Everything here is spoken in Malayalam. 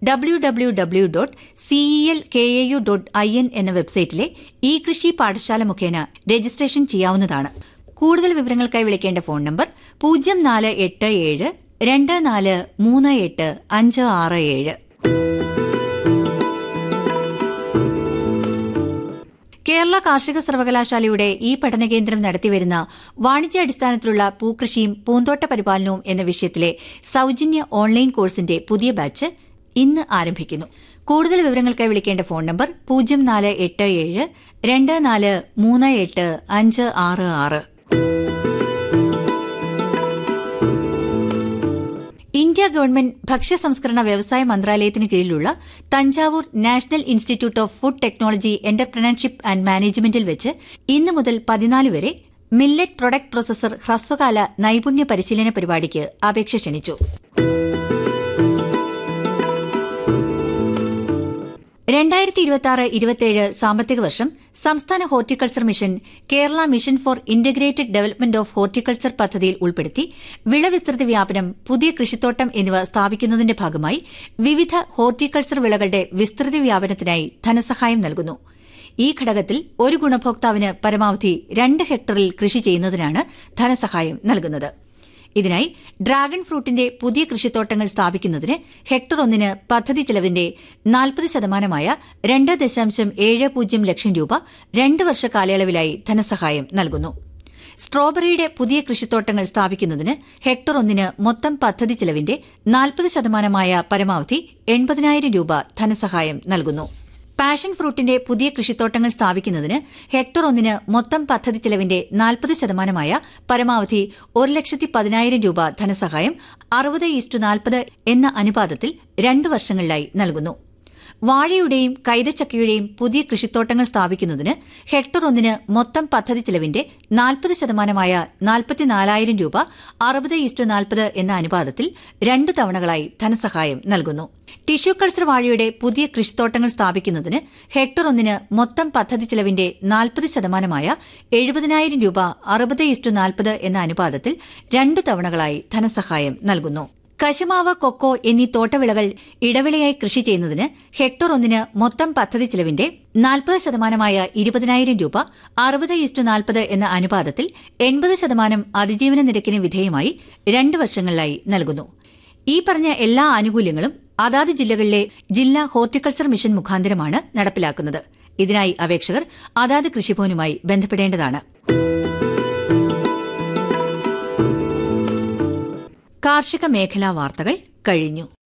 W W W dot CEL K A U dot I N എന്ന വെബ്സൈറ്റിലെ ഇ കൃഷി പാഠശാല മുഖേന രജിസ്ട്രേഷൻ ചെയ്യാവുന്നതാണ് കൂടുതൽ വിവരങ്ങൾക്കായി വിളിക്കേണ്ട ഫോൺ നമ്പർ പൂജ്യം നാല് എട്ട് ഏഴ് രണ്ട് നാല് മൂന്ന് എട്ട് അഞ്ച് ആറ് ഏഴ് കേരള കാർഷിക സർവകലാശാലയുടെ ഈ പഠനകേന്ദ്രം നടത്തിവരുന്ന വാണിജ്യാടിസ്ഥാനത്തിലുള്ള പൂക്കൃഷിയും പൂന്തോട്ട പരിപാലനവും എന്ന വിഷയത്തിലെ സൌജന്യ ഓൺലൈൻ കോഴ്സിന്റെ പുതിയ ബാച്ച് ഇന്ന് ആരംഭിക്കുന്നു കൂടുതൽ വിവരങ്ങൾക്കായി വിളിക്കേണ്ട ഫോൺ നമ്പർ പൂജ്യം നാല് എട്ട് ഏഴ് രണ്ട് നാല് മൂന്ന് എട്ട് അഞ്ച് ആറ് ആറ് ഇന്ത്യ ഗവൺമെന്റ് ഭക്ഷ്യ സംസ്കരണ വ്യവസായ മന്ത്രാലയത്തിന് കീഴിലുള്ള Thanjavur national institute of food technology entrepreneurship and മാനേജ്മെന്റിൽ വെച്ച് ഇന്ന് മുതൽ പതിനാല് വരെ മില്ലറ്റ് പ്രൊഡക്ട് പ്രോസസർ ഹ്രസ്വകാല നൈപുണ്യ പരിശീലന പരിപാടിക്ക് അപേക്ഷ ക്ഷണിച്ചു രണ്ടായിരത്തി ഇരുപത്തിയാറ് ഇരുപത്തിയേഴ് സാമ്പത്തിക വർഷം സംസ്ഥാന horticulture mission Kerala mission for integrated development of horticulture പദ്ധതിയിൽ ഉൾപ്പെടുത്തി വിളവിസ്തൃതി വ്യാപനം പുതിയ കൃഷിത്തോട്ടം എന്നിവ സ്ഥാപിക്കുന്നതിന്റെ ഭാഗമായി വിവിധ ഹോർട്ടിക്കൾച്ചർ വിളകളുടെ വിസ്തൃതി വ്യാപനത്തിനായി ധനസഹായം നൽകുന്നു ഈ ഘടകത്തിൽ ഒരു ഗുണഭോക്താവിന് പരമാവധി രണ്ട് ഹെക്ടറിൽ കൃഷി ചെയ്യുന്നതിനാണ് ധനസഹായം നൽകുന്നത് ഇതിനായി ഡ്രാഗൺ ഫ്രൂട്ടിന്റെ പുതിയ കൃഷിത്തോട്ടങ്ങൾ സ്ഥാപിക്കുന്നതിന് ഹെക്ടർ ഒന്നിന് പദ്ധതി ചെലവിന്റെ നാൽപ്പത് ശതമാനമായ രണ്ട് ദശാംശം ഏഴ് പൂജ്യം ലക്ഷം രൂപ രണ്ട് വർഷ കാലയളവിലായി ധനസഹായം നൽകുന്നു സ്ട്രോബെറിയുടെ പുതിയ കൃഷിത്തോട്ടങ്ങൾ സ്ഥാപിക്കുന്നതിന് ഹെക്ടർ ഒന്നിന് മൊത്തം പദ്ധതി ചെലവിന്റെ നാൽപ്പത് ശതമാനമായ പരമാവധി എൺപതിനായിരം രൂപ ധനസഹായം നൽകുന്നു പാഷൻ ഫ്രൂട്ടിന്റെ പുതിയ കൃഷിത്തോട്ടങ്ങൾ സ്ഥാപിക്കുന്നതിന് ഹെക്ടർ ഒന്നിന് മൊത്തം പദ്ധതി ചെലവിന്റെ നാൽപ്പത് ശതമാനമായ പരമാവധി ഒരു ലക്ഷത്തി പതിനായിരം രൂപ ധനസഹായം അറുപത് ഈസ്റ്റു നാൽപ്പത് എന്ന അനുപാതത്തിൽ രണ്ടു വർഷങ്ങളിലായി നൽകുന്നു വാഴയുടെയും കൈതച്ചക്കയുടെയും പുതിയ കൃഷിത്തോട്ടങ്ങൾ സ്ഥാപിക്കുന്നതിന് ഹെക്ടർ ഒന്നിന് മൊത്തം പദ്ധതി ചെലവിന്റെ നാൽപ്പത് ശതമാനമായ നാൽപ്പത്തിനാലായിരം രൂപ അറുപത് ഈസ്റ്റു നാൽപ്പത് എന്ന അനുപാതത്തിൽ രണ്ടു തവണകളായി ധനസഹായം നൽകുന്നു ടിഷ്യൂ കൾച്ചർ വാഴയുടെ പുതിയ കൃഷിത്തോട്ടങ്ങൾ സ്ഥാപിക്കുന്നതിന് ഹെക്ടർ ഒന്നിന് മൊത്തം പദ്ധതി ചെലവിന്റെ നാൽപ്പത് ശതമാനമായ എഴുപതിനായിരം രൂപ അറുപത് ഈസ്റ്റു നാൽപ്പത് എന്ന അനുപാതത്തിൽ രണ്ടു തവണകളായി ധനസഹായം നൽകുന്നു കശുമാവ് കൊക്കോ എന്നീ തോട്ടവിളകൾ ഇടവിളയായി കൃഷി ചെയ്യുന്നതിന് ഹെക്ടർ ഒന്നിന് മൊത്തം പദ്ധതി ചെലവിന്റെ നാൽപ്പത് ശതമാനമായ ഇരുപതിനായിരം രൂപ അറുപത് ഇസ്റ്റു നാൽപ്പത് എന്ന അനുപാതത്തിൽ എൺപത് ശതമാനം അതിജീവന നിരക്കിന് വിധേയമായി രണ്ട് വർഷങ്ങളിലായി നൽകുന്നു ഈ പറഞ്ഞ എല്ലാ ആനുകൂല്യങ്ങളും അതാത് ജില്ലകളിലെ ജില്ലാ ഹോർട്ടിക്കൾച്ചർ മിഷൻ മുഖാന്തരമാണ് നടപ്പിലാക്കുന്നത് ഇതിനായി അപേക്ഷകർ അതാത് കൃഷിഭവനുമായി ബന്ധപ്പെടേണ്ടതാണ് കാർഷിക മേഖലാ വാർത്തകൾ കഴിഞ്ഞു